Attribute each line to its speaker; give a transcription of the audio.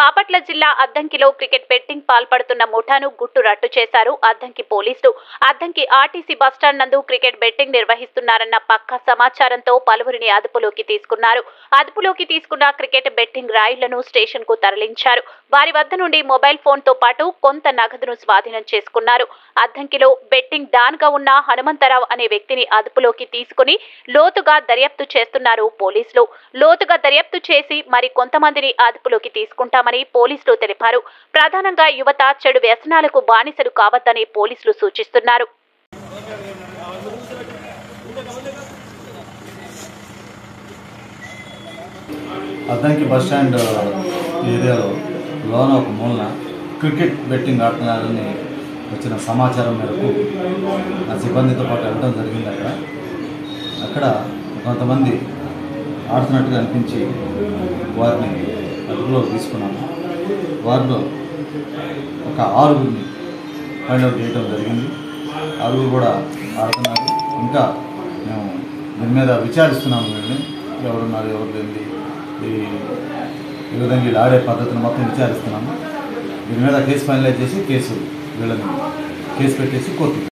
Speaker 1: బాపట్ల జిల్లా అద్దంకిలో cricket betting పాల్పడుతున్న ముఠాను గుట్టు రట్టు చేశారు అద్దంకి పోలీసులు అద్దంకి ఆర్టీసీ బస్టాండ్ నందు క్రికెట్ బెట్టింగ్ నిర్వహిస్తున్నారన్న పక్కా సమాచారంతో పలువురిని అదుపులోకి తీసుకున్నారు అదుపులోకి తీసుకున్న క్రికెట్ బెట్టింగ్ రాయిళ్లను స్టేషన్ కు తరలించారు వారి వద్ద నుండి మొబైల్ ఫోన్ తో పాటు కొంత నగదును స్వాధీనం చేసుకున్నారు అద్దంకిలో బెట్టింగ్ డాన్ గా ఉన్న హనుమంతరావు అనే వ్యక్తిని అదుపులోకి తీసుకుని లోతుగా దర్యాప్తు చేస్తున్నారు పోలీసులు లోతుగా దర్యాప్తు చేసి మరి కొంతమందిని అదుపులోకి తీసుకుంటామని పోలీసులు తెలిపారు ప్రధానంగా యువత చెడు వ్యసనాలకు బానిసలు కావద్దని పోలీసులు సూచిస్తున్నారు
Speaker 2: అద్దంకి బస్ స్టాండ్ ఏరియాలో లోన ఒక మూలన క్రికెట్ బెట్టింగ్ ఆడుతున్నారని వచ్చిన సమాచారం మేరకు నా సిబ్బందితో పాటు వెళ్ళడం జరిగింది అక్కడ అక్కడ కొంతమంది ఆడుతున్నట్టుగా అనిపించి వారిని అదుపులో తీసుకున్నాము వారిలో ఒక ఆరుగురిని ఫైండ్ అవుట్ చేయడం జరిగింది ఆరుగురు కూడా ఆడుతున్నారు ఇంకా మేము దీని మీద విచారిస్తున్నాము వీళ్ళని ఎవరున్నారు ఎవరు లేనిది ఈ ఈ విధంగా వీళ్ళు ఆడే పద్ధతిని మొత్తం విచారిస్తున్నాము దీని మీద కేసు ఫైనలైజ్ చేసి కేసు వీళ్ళని కేసు పెట్టేసి కోర్టు